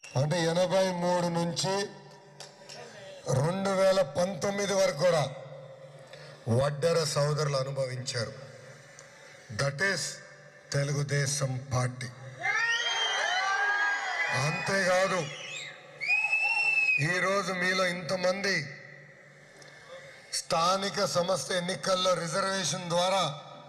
అంటే ఎనభై మూడు నుంచి రెండు వేల పంతొమ్మిది వరకు కూడా వడ్డెర సోదరులు అనుభవించారు దట్ ఈస్ తెలుగుదేశం పార్టీ అంతేకాదు ఈరోజు మీలో ఇంతమంది స్థానిక సంస్థ ఎన్నికల్లో రిజర్వేషన్ ద్వారా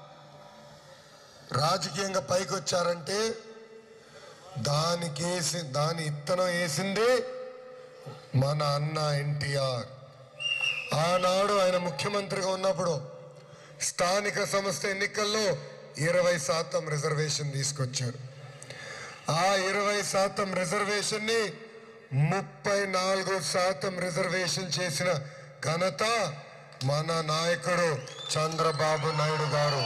రాజకీయంగా పైకి వచ్చారంటే దానికి వేసి దాని ఇత్తనం వేసింది మన అన్న ఎన్టీఆర్ ఆనాడు ఆయన ముఖ్యమంత్రిగా ఉన్నప్పుడు స్థానిక సంస్థ ఎన్నికల్లో ఇరవై శాతం రిజర్వేషన్ తీసుకొచ్చారు ఆ ఇరవై శాతం రిజర్వేషన్ని ముప్పై నాలుగు శాతం రిజర్వేషన్ చేసిన ఘనత మన నాయకుడు చంద్రబాబు నాయుడు గారు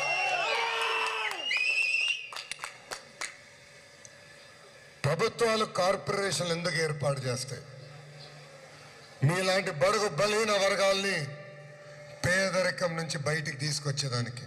ప్రభుత్వాలు కార్పొరేషన్లు ఎందుకు ఏర్పాటు చేస్తాయి మీలాంటి బడుగు బలహీన వర్గాల్ని పేదరికం నుంచి బయటికి తీసుకొచ్చేదానికి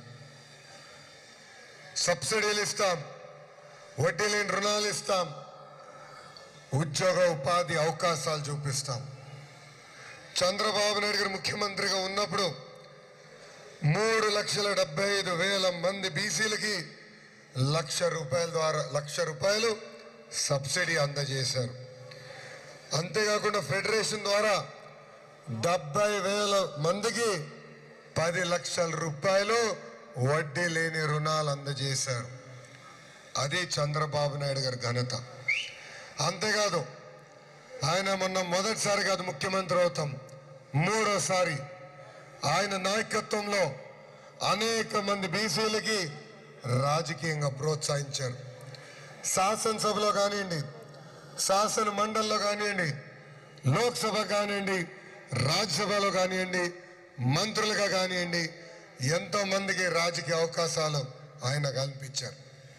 సబ్సిడీలు ఇస్తాం వడ్డీ లేని రుణాలు ఇస్తాం ఉద్యోగ ఉపాధి అవకాశాలు చూపిస్తాం చంద్రబాబు నాయుడు గారు ముఖ్యమంత్రిగా ఉన్నప్పుడు మూడు లక్షల డెబ్బై ఐదు వేల మంది బీసీలకి లక్ష రూపాయల ద్వారా లక్ష రూపాయలు సబ్సిడీ అందజేశారు అంతేకాకుండా ఫెడరేషన్ ద్వారా డెబ్బై వేల మందికి పది లక్షల రూపాయలు వడ్డీ లేని రుణాలు అందజేశారు అది చంద్రబాబు నాయుడు గారి ఘనత అంతేకాదు ఆయన మొన్న మొదటిసారి కాదు ముఖ్యమంత్రి అవుతాం మూడోసారి ఆయన నాయకత్వంలో అనేక మంది బీసీలకి రాజకీయంగా ప్రోత్సహించారు శాసనసభలో కానివ్వండి శాసన మండలిలో కానివ్వండి లోక్సభ కానివ్వండి రాజ్యసభలో కానివ్వండి మంత్రులుగా కానివ్వండి ఎంతో మందికి రాజకీయ అవకాశాలు ఆయన కల్పించారు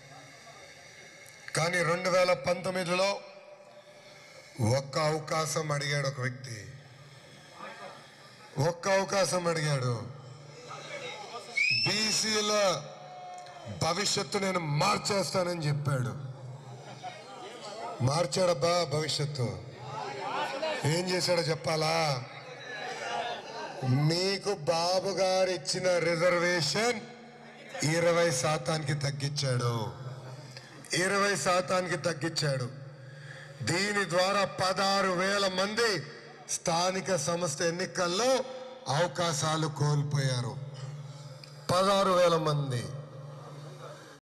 కానీ రెండు వేల పంతొమ్మిదిలో ఒక్క అవకాశం అడిగాడు ఒక వ్యక్తి ఒక్క అవకాశం అడిగాడు బీసీల భవిష్యత్తు నేను మార్చేస్తానని చెప్పాడు మార్చాడబ్బా భవిష్యత్తు ఏం చేశాడో చెప్పాలా మీకు బాబు గారు ఇచ్చిన రిజర్వేషన్ ఇరవై శాతానికి తగ్గించాడు ఇరవై శాతానికి తగ్గించాడు దీని ద్వారా పదహారు వేల మంది స్థానిక సంస్థ ఎన్నికల్లో అవకాశాలు కోల్పోయారు పదహారు వేల మంది